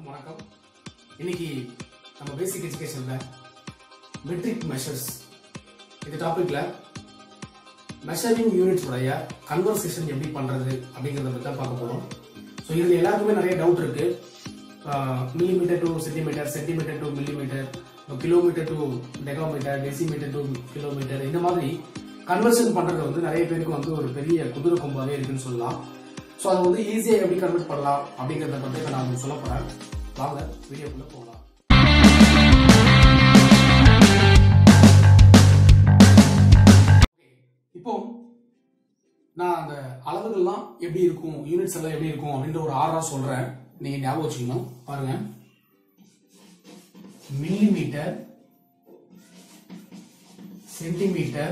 வணக்கம் இன்னைக்கு நம்ம பேசிக் எஜுகேஷன்ல மெட்ரிக் மெஷர்ஸ் இந்த டாபிக்ல மெஷரிங் யூனிட்ஸ் உடைய கன்வர்சேஷன் எப்படி பண்றது அப்படிங்கறத பத்தி தான் பார்க்க போறோம் ஸோ இதுல எல்லாருக்குமே நிறைய டவுட் இருக்கு millimetre to centimetre centimetre to millimetre kilometre to decametre decimetre to kilometre இந்த மாதிரி கன்வர்ஷன் பண்றது வந்து நிறைய பேருக்கு வந்து ஒரு பெரிய குதிரை கொம்பாவே இருக்குன்னு சொல்லலாம் ஸோ அதை வந்து ஈஸியாக எப்படி கன்வெர்ட் பண்ணலாம் அப்படிங்கிறத பற்றி இப்ப நான் உங்களுக்கு சொல்ல போறேன் வாங்க வீடியோக்குள்ள போகலாம் இப்போ நான் அந்த அளவுகள்லாம் எப்படி இருக்கும் யூனிட்ஸ் எல்லாம் எப்படி இருக்கும் அப்படின்ற ஒரு ஆறா சொல்றேன் நீங்க ஞாபகம் வச்சுக்கணும் பாருங்க millimetre centimetre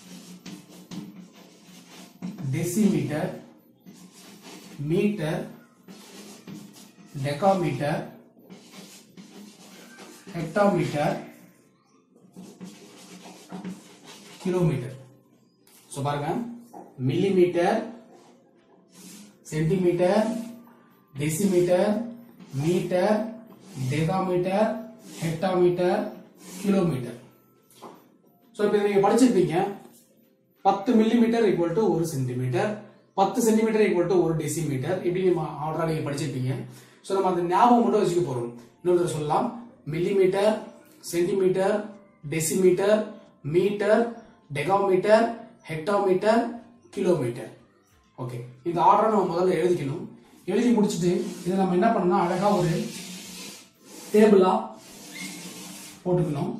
decimetre metre decametre hectometre kilometre so பாருங்க millimetre centimetre decimetre metre decametre hectometre kilometre so இப்போ நீங்க படிச்சிருப்பீங்க பத்து மில்லிமீட்டர் ஈக்குவல் டு ஒரு சென்டிமீட்டர் பத்து சென்டிமீட்டர் ஈக்குவல் டு ஒரு டெசிமீட்டர் இப்படி நம்ம ஆல்ரெடி நீங்க படிச்சிருப்பீங்க ஸோ நம்ம அந்த ஞாபகம் மட்டும் வச்சுக்க போறோம் இன்னொரு தடவை சொல்லலாம் millimetre centimetre decimetre metre decametre hectometre kilometre okay இந்த ஆர்டரை நம்ம முதல்ல எழுதிக்கணும் எழுதி முடிச்சுட்டு இதை நம்ம என்ன பண்ணணும் அழகா ஒரு டேபிளா போட்டுக்கணும்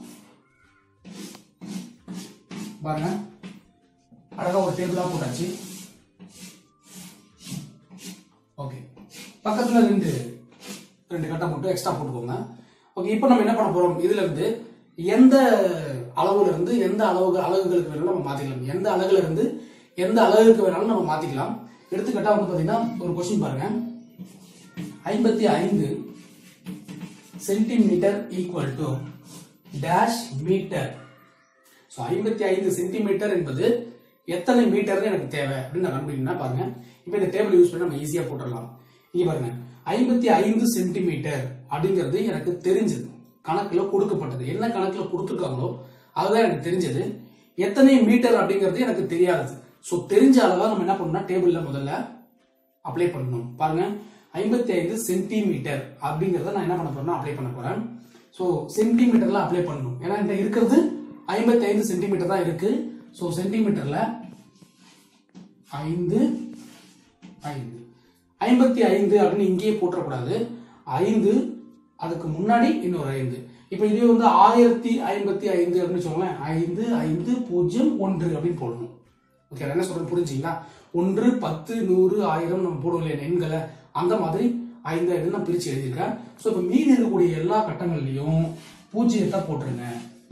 பாருங்க அழகா ஒரு டேபிளா போட்டாச்சு ஓகே பக்கத்துல ரெண்டு ரெண்டு கட்டம் மட்டும் எக்ஸ்ட்ரா போட்டுக்கோங்க ஓகே இப்போ நம்ம என்ன பண்ண போறோம் இதுல இருந்து எந்த அளவுல இருந்து எந்த அளவு அலகுகளுக்கு வேணாலும் நம்ம மாத்திக்கலாம் எந்த அலகுல இருந்து எந்த அலகுக்கு வேணாலும் நம்ம மாத்திக்கலாம் எடுத்துக்கிட்டா வந்து பாத்தீங்கன்னா ஒரு கொஸ்டின் பாருங்க ஐம்பத்தி ஐந்து centimetre equal to dash metre so ஐம்பத்தி ஐந்து சென்டிமீட்டர் என்பது எத்தனை மீட்டர்னு எனக்கு தேவை அப்படின்னு நான் கண்டுபிடிக்கணும்னா பாருங்க இப்போ இந்த டேபிள் யூஸ் பண்ணி நம்ம ஈஸியாக போட்டுடலாம் இங்க பாருங்க ஐம்பத்தி ஐந்து சென்டிமீட்டர் அப்படிங்கிறது எனக்கு தெரிஞ்சது கணக்குல கொடுக்கப்பட்டது என்ன கணக்குல கொடுத்துருக்காங்களோ அதுதான் எனக்கு தெரிஞ்சது எத்தனை மீட்டர் அப்படிங்கிறது எனக்கு தெரியாதது ஸோ தெரிஞ்ச அளவா நம்ம என்ன பண்ணணும்னா டேபிள்ல முதல்ல அப்ளை பண்ணணும் பாருங்க ஐம்பத்தி ஐந்து சென்டிமீட்டர் அப்படிங்கறத நான் என்ன பண்ண போறேன்னா அப்ளை பண்ண போறேன் ஸோ சென்டிமீட்டர்ல அப்ளை பண்ணணும் ஏன்னா இந்த இருக்கிறது ஐம்பத்தி ஐந்து சென்டிமீட்டர் தான் இருக்கு ஸோ சென்டிமீட்டர்ல ஐந்து ஐந்து ஐம்பத்தி ஐந்து அப்படின்னு இங்கேயே போட்டக்கூடாது ஐந்து அதுக்கு முன்னாடி இன்னொரு ஐந்து இப்போ இது வந்து ஆயிரத்தி ஐம்பத்தி ஐந்து அப்படின்னு வச்சுக்கோங்களேன் ஐந்து ஐந்து பூஜ்ஜியம் ஒன்று அப்படின்னு போடணும் ஓகே என்ன சொல்றது புரிஞ்சுங்களா ஒன்று பத்து நூறு ஆயிரம் நம்ம போடுவோம் இல்லையா எண்களை அந்த மாதிரி ஐந்து ஐந்து நான் பிரிச்சு எழுதியிருக்கேன் ஸோ இப்போ மீதி இருக்கக்கூடிய எல்லா கட்டங்கள்லையும் பூஜ்ஜியத்தை போட்டுருங்க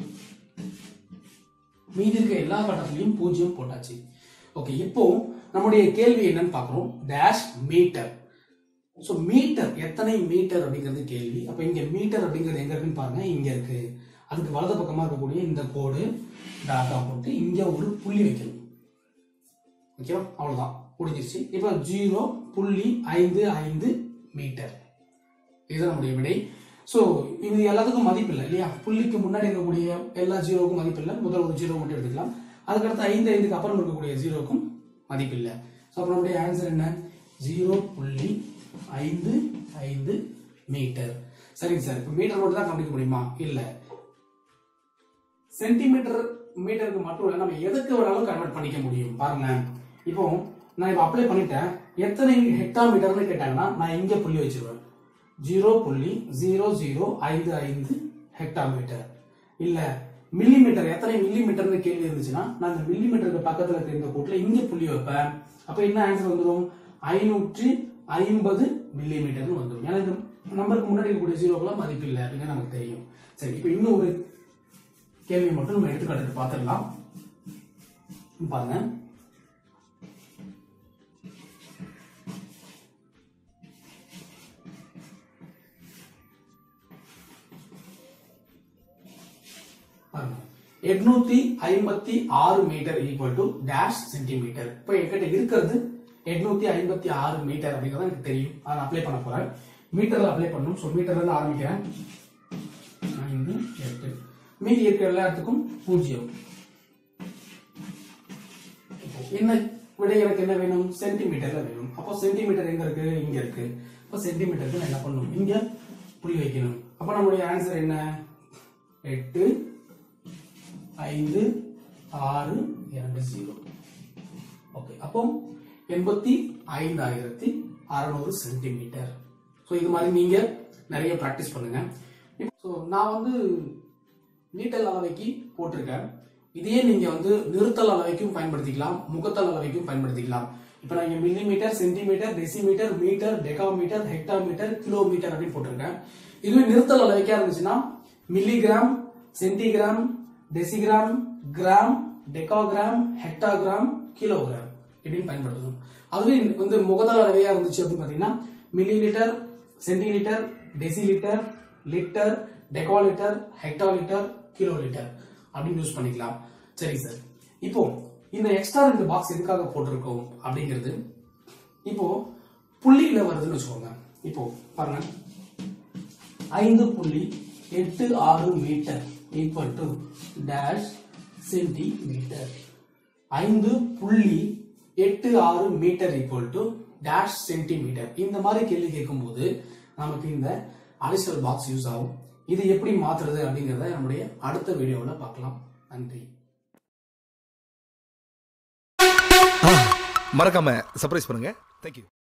மீதி இருக்க எல்லா கட்டத்திலையும் பூஜ்ஜியம் போட்டாச்சு ஓகே இப்போ நம்முடைய கேள்வி என்னன்னு பார்க்குறோம் டேஷ் மீட்டர் ஸோ மீட்டர் எத்தனை மீட்டர் அப்படிங்கிறது கேள்வி அப்போ இங்க மீட்டர் அப்படிங்கிறது எங்க இருக்குன்னு பாருங்க இங்க இருக்கு அதுக்கு வலது பக்கமா இருக்கக்கூடிய இந்த கோடு டாட்டா போட்டு இங்க ஒரு புள்ளி வைக்கணும் ஓகேவா அவ்வளவுதான் முடிஞ்சிருச்சு இப்போ ஜீரோ புள்ளி ஐந்து ஐந்து மீட்டர் இதுதான் நம்முடைய விடை ஸோ இது எல்லாத்துக்கும் மதிப்பு இல்லை இல்லையா புள்ளிக்கு முன்னாடி இருக்கக்கூடிய எல்லா ஜீரோவுக்கும் மதிப்பு இல்லை முதல் ஒரு ஜீரோ மட்டும் எடுத்துக்கலாம் அதுக்கடுத்து ஐந்து ஐந்துக்கு அப்புறம் இருக்கக்கூடிய ஜீரோக்கும் மதிப்பு இல்லை ஸோ அப்போ நம்முடைய ஆன்சர் என்ன ஜீரோ புள்ளி ஐந்து ஐந்து மீட்டர் சரிங்க சார் இப்போ மீட்டர் மட்டும் தான் கண்டுபிடிக்க முடியுமா இல்லை சென்டிமீட்டர் மீட்டருக்கு மட்டும் இல்லை நம்ம எதுக்கு வேணாலும் கன்வெர்ட் பண்ணிக்க முடியும் பாருங்க இப்போ நான் இப்போ அப்ளை பண்ணிட்டேன் எத்தனை ஹெக்டாமீட்டர்னு கேட்டாங்கன்னா நான் இங்க புள்ளி வச்சிருவேன் ஜீரோ புள்ளி ஜீரோ ஜீரோ ஐந்து ஐந்து ஹெக்டாமீட்டர் இல்ல மில்லிமீட்டர் எத்தனை மில்லிமீட்டர்னு கேள்வி இருந்துச்சுன்னா நான் இந்த மில்லிமீட்டருக்கு பக்கத்துல இருக்க இந்த கோட்டில் இங்க புள்ளி வைப்பேன் அப்ப என்ன ஆன்சர் வந்துடும் ஐநூற்றி ஐம்பது மில்லிமீட்டர்னு வந்துடும் ஏன்னா இந்த நம்பருக்கு முன்னாடி இருக்கக்கூடிய ஜீரோக்கெல்லாம் மதிப்பு இல்லை அப்படின்னு நமக்கு தெரியும் சரி இப்போ இன்னும் ஒரு கேள்வி மட்டும் நம்ம எடுத்துக்காட்டுக்கு பார்த்துடலாம் பாருங்க பாருங்க எட்நூத்தி ஐம்பத்தி ஆறு metre equal to dash centimetre இப்போ என்கிட்ட இருக்கிறது எட்நூத்தி ஐம்பத்தி ஆறு மீட்டர் அப்படிங்கிறது எனக்கு தெரியும் அதை அப்ளை பண்ண போறேன் மீட்டர்ல அப்ளை பண்ணணும் ஸோ மீட்டர்ல இருந்து ஆரம்பிக்கிறேன் ஐந்து எட்டு மீதி இருக்கிற எல்லா இடத்துக்கும் பூஜ்ஜியம் என்ன விட எனக்கு என்ன வேணும் சென்டிமீட்டர்ல வேணும் அப்போ சென்டிமீட்டர் எங்க இருக்கு இங்க இருக்கு அப்போ சென்டிமீட்டருக்கு நான் என்ன பண்ணணும் இங்க புள்ளி வைக்கணும் அப்போ நம்முடைய ஆன்சர் என்ன எட்டு ஐந்து ஆறு இரண்டு ஜீரோ ஓகே அப்போ எண்பத்தி ஐந்தாயிரத்தி அறுநூறு சென்டிமீட்டர் ஸோ இது மாதிரி நீங்க நிறைய ப்ராக்டிஸ் பண்ணுங்க ஸோ நான் வந்து நீட்டல் அளவைக்கு போட்டிருக்கேன் இதையே நீங்க வந்து நிறுத்தல் அளவைக்கும் பயன்படுத்திக்கலாம் முகத்தல் அளவைக்கும் பயன்படுத்திக்கலாம் இப்போ நான் இங்க millimetre centimetre decimetre metre decametre hectometre kilometre அப்படின்னு போட்டிருக்கேன் இதுவே நிறுத்தல் அளவைக்கா இருந்துச்சுன்னா milligram centigram decigram gram decagram hectogram kilogram இப்படின்னு பயன்படுத்தணும் அதுவே வந்து முகதல் அளவையா இருந்துச்சு அப்படின்னு பாத்தீங்கன்னா millilitre centilitre decilitre litre decalitre hectolitre kilolitre அப்படின்னு யூஸ் பண்ணிக்கலாம் சரி சார் இப்போ இந்த எக்ஸ்ட்ரா ரெண்டு பாக்ஸ் எதுக்காக போட்டிருக்கோம் அப்படிங்கிறது இப்போ புள்ளியில வருதுன்னு வச்சுக்கோங்க இப்போ பாருங்க ஐந்து புள்ளி எட்டு ஆறு metre equal to dash centimetre ஐந்து புள்ளி எட்டு ஆறு metre equal to dash centimetre இந்த மாதிரி கேள்வி கேட்கும்போது நமக்கு இந்த அடிஷனல் பாக்ஸ் யூஸ் ஆகும் இது எப்படி மாத்துறது அப்படிங்கறத நம்முடைய அடுத்த வீடியோவில் பார்க்கலாம் நன்றி மறக்காம சர்ப்ரைஸ் பண்ணுங்க தேங்க்யூ